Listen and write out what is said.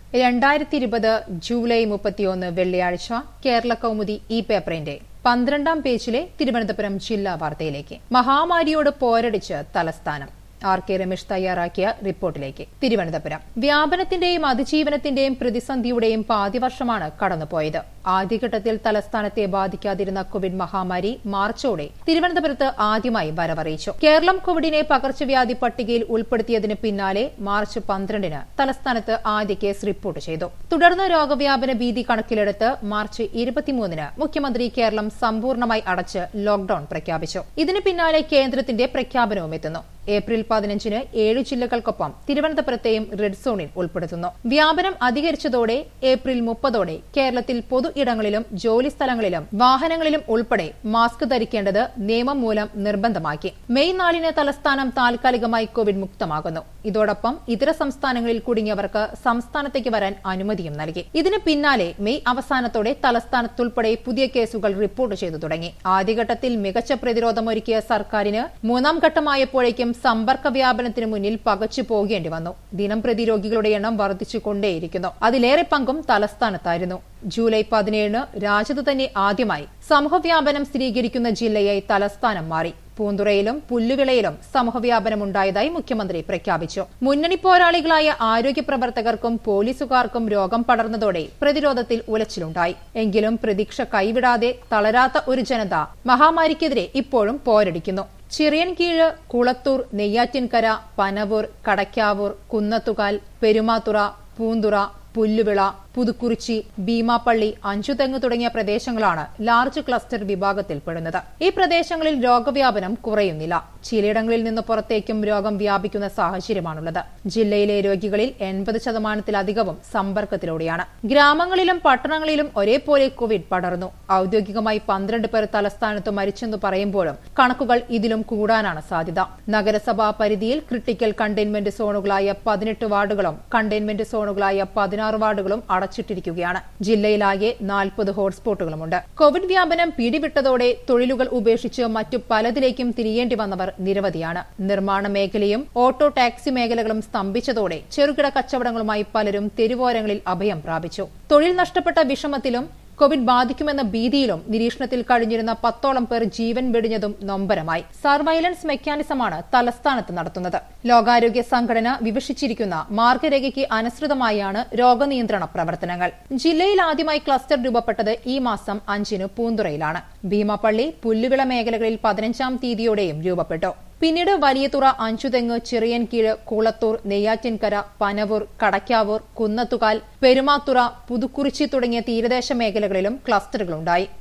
രണ്ടായിരത്തി ഇരുപത് ജൂലൈ മുപ്പത്തിയൊന്ന് വെള്ളിയാഴ്ച കേരള കൗമുദി ഈ പേപ്പറിന്റെ പന്ത്രണ്ടാം പേജിലെ തിരുവനന്തപുരം ജില്ലാ വാർത്തയിലേക്ക് മഹാമാരിയോട് പോരടിച്ച് തലസ്ഥാനം ആർ കെ രമേശ് തയ്യാറാക്കിയ റിപ്പോർട്ടിലേക്ക് തിരുവനന്തപുരം വ്യാപനത്തിന്റെയും അതിജീവനത്തിന്റെയും പ്രതിസന്ധിയുടെയും പാതിവർഷമാണ് കടന്നുപോയത് ആദ്യഘട്ടത്തിൽ തലസ്ഥാനത്തെ ബാധിക്കാതിരുന്ന കോവിഡ് മഹാമാരി മാർച്ചോടെ തിരുവനന്തപുരത്ത് ആദ്യമായി വരവറിയിച്ചു കേരളം കോവിഡിനെ പകർച്ചവ്യാധി പട്ടികയിൽ ഉൾപ്പെടുത്തിയതിന് പിന്നാലെ മാർച്ച് പന്ത്രണ്ടിന് തലസ്ഥാനത്ത് ആദ്യ കേസ് റിപ്പോർട്ട് ചെയ്തു തുടർന്ന് രോഗവ്യാപന ഭീതി കണക്കിലെടുത്ത് മാർച്ച് ഇരുപത്തിമൂന്നിന് മുഖ്യമന്ത്രി കേരളം സമ്പൂർണ്ണമായി അടച്ച് ലോക്ഡൌൺ പ്രഖ്യാപിച്ചു ഇതിന് പിന്നാലെ കേന്ദ്രത്തിന്റെ പ്രഖ്യാപനവും എത്തുന്നു ഏപ്രിൽ പതിനഞ്ചിന് ഏഴു ജില്ലകൾക്കൊപ്പം തിരുവനന്തപുരത്തെയും റെഡ് സോണിൽ ഉൾപ്പെടുത്തുന്നു വ്യാപനം അധികരിച്ചതോടെ ഏപ്രിൽ മുപ്പതോടെ കേരളത്തിൽ പൊതു ഇടങ്ങളിലും ജോലി സ്ഥലങ്ങളിലും വാഹനങ്ങളിലും ഉൾപ്പെടെ മാസ്ക് ധരിക്കേണ്ടത് നിയമം മൂലം നിർബന്ധമാക്കി മെയ് നാലിന് തലസ്ഥാനം താൽക്കാലികമായി കോവിഡ് മുക്തമാകുന്നു ഇതോടൊപ്പം ഇതര സംസ്ഥാനങ്ങളിൽ കുടുങ്ങിയവർക്ക് സംസ്ഥാനത്തേക്ക് വരാൻ അനുമതിയും നൽകി ഇതിന് പിന്നാലെ മെയ് അവസാനത്തോടെ തലസ്ഥാനത്തുൾപ്പെടെ പുതിയ കേസുകൾ റിപ്പോർട്ട് ചെയ്തു തുടങ്ങി ആദ്യഘട്ടത്തിൽ മികച്ച പ്രതിരോധമൊരുക്കിയ സർക്കാരിന് മൂന്നാം ഘട്ടമായപ്പോഴേക്കും സമ്പർക്ക വ്യാപനത്തിന് മുന്നിൽ പകച്ചു പോകേണ്ടി വന്നു ദിനം പ്രതി രോഗികളുടെ എണ്ണം വർദ്ധിച്ചുകൊണ്ടേയിരിക്കുന്നു അതിലേറെ പങ്കും തലസ്ഥാനത്തായിരുന്നു ജൂലൈ പതിനേഴിന് രാജ്യത്ത് തന്നെ ആദ്യമായി സമൂഹവ്യാപനം സ്ഥിരീകരിക്കുന്ന ജില്ലയായി തലസ്ഥാനം മാറി പൂന്തുറയിലും പുല്ലുവിളയിലും സമൂഹവ്യാപനമുണ്ടായതായി മുഖ്യമന്ത്രി പ്രഖ്യാപിച്ചു മുന്നണി പോരാളികളായ ആരോഗ്യ പ്രവർത്തകർക്കും പോലീസുകാർക്കും രോഗം പടർന്നതോടെ പ്രതിരോധത്തിൽ ഉലച്ചിലുണ്ടായി എങ്കിലും പ്രതീക്ഷ കൈവിടാതെ തളരാത്ത ഒരു ജനത മഹാമാരിക്കെതിരെ ഇപ്പോഴും പോരടിക്കുന്നു ചിറിയൻകീഴ് കുളത്തൂർ നെയ്യാറ്റിൻകര പനവൂർ കടയ്ക്കാവൂർ കുന്നത്തുകാൽ പെരുമാത്തുറ പൂന്തുറ പുല്ലുവിള പുതുക്കുറിച്ചി ഭീമാപ്പള്ളി അഞ്ചുതെങ്ങ് തുടങ്ങിയ പ്രദേശങ്ങളാണ് ലാർജ് ക്ലസ്റ്റർ വിഭാഗത്തിൽപ്പെടുന്നത് ഈ പ്രദേശങ്ങളിൽ രോഗവ്യാപനം കുറയുന്നില്ല ചിലയിടങ്ങളിൽ നിന്ന് പുറത്തേക്കും രോഗം വ്യാപിക്കുന്ന സാഹചര്യമാണുള്ളത് ജില്ലയിലെ രോഗികളിൽ എൺപത് ശതമാനത്തിലധികവും സമ്പർക്കത്തിലൂടെയാണ് ഗ്രാമങ്ങളിലും പട്ടണങ്ങളിലും ഒരേപോലെ കോവിഡ് പടർന്നു ഔദ്യോഗികമായി പന്ത്രണ്ട് പേർ തലസ്ഥാനത്ത് മരിച്ചെന്ന് പറയുമ്പോഴും കണക്കുകൾ ഇതിലും കൂടാനാണ് സാധ്യത നഗരസഭാ പരിധിയിൽ ക്രിട്ടിക്കൽ കണ്ടെയ്ൻമെന്റ് സോണുകളായ പതിനെട്ട് വാർഡുകളും കണ്ടെയ്ൻമെന്റ് സോണുകളായ പതിനാറ് വാർഡുകളും അടച്ചിട്ടിരിക്കുകയാണ് ജില്ലയിലാകെ നാൽപ്പത് ഹോട്ട്സ്പോട്ടുകളുമുണ്ട് കോവിഡ് വ്യാപനം പിടിവിട്ടതോടെ തൊഴിലുകൾ ഉപേക്ഷിച്ച് മറ്റു പലതിലേക്കും തിരിയേണ്ടി വന്നവർ നിരവധിയാണ് നിർമ്മാണ മേഖലയും ഓട്ടോ ടാക്സി മേഖലകളും സ്തംഭിച്ചതോടെ ചെറുകിട കച്ചവടങ്ങളുമായി പലരും തെരുവോരങ്ങളിൽ അഭയം പ്രാപിച്ചു തൊഴിൽ നഷ്ടപ്പെട്ട വിഷമത്തിലും കോവിഡ് ബാധിക്കുമെന്ന ഭീതിയിലും നിരീക്ഷണത്തിൽ കഴിഞ്ഞിരുന്ന പത്തോളം പേർ ജീവൻ വെടിഞ്ഞതും നൊമ്പരമായി സർവൈലൻസ് മെക്കാനിസമാണ് തലസ്ഥാനത്ത് നടത്തുന്നത് ലോകാരോഗ്യ സംഘടന വിവക്ഷിച്ചിരിക്കുന്ന മാർഗരേഖയ്ക്ക് അനുസൃതമായാണ് രോഗനിയന്ത്രണ പ്രവർത്തനങ്ങൾ ജില്ലയിൽ ആദ്യമായി ക്ലസ്റ്റർ രൂപപ്പെട്ടത് ഈ മാസം അഞ്ചിന് പൂന്തുറയിലാണ് ഭീമാപ്പള്ളി പുല്ലുവിള മേഖലകളിൽ പതിനഞ്ചാം തീയതിയോടെയും രൂപപ്പെട്ടു പിന്നീട് വലിയതുറ അഞ്ചുതെങ്ങ് ചിറിയൻകീഴ് കുളത്തൂർ നെയ്യാറ്റിൻകര പനവൂർ കടയ്ക്കാവൂർ കുന്നത്തുകാൽ പെരുമാത്തുറ പുതുക്കുറിച്ചി തുടങ്ങിയ തീരദേശ മേഖലകളിലും ക്ലസ്റ്ററുകളുണ്ടായി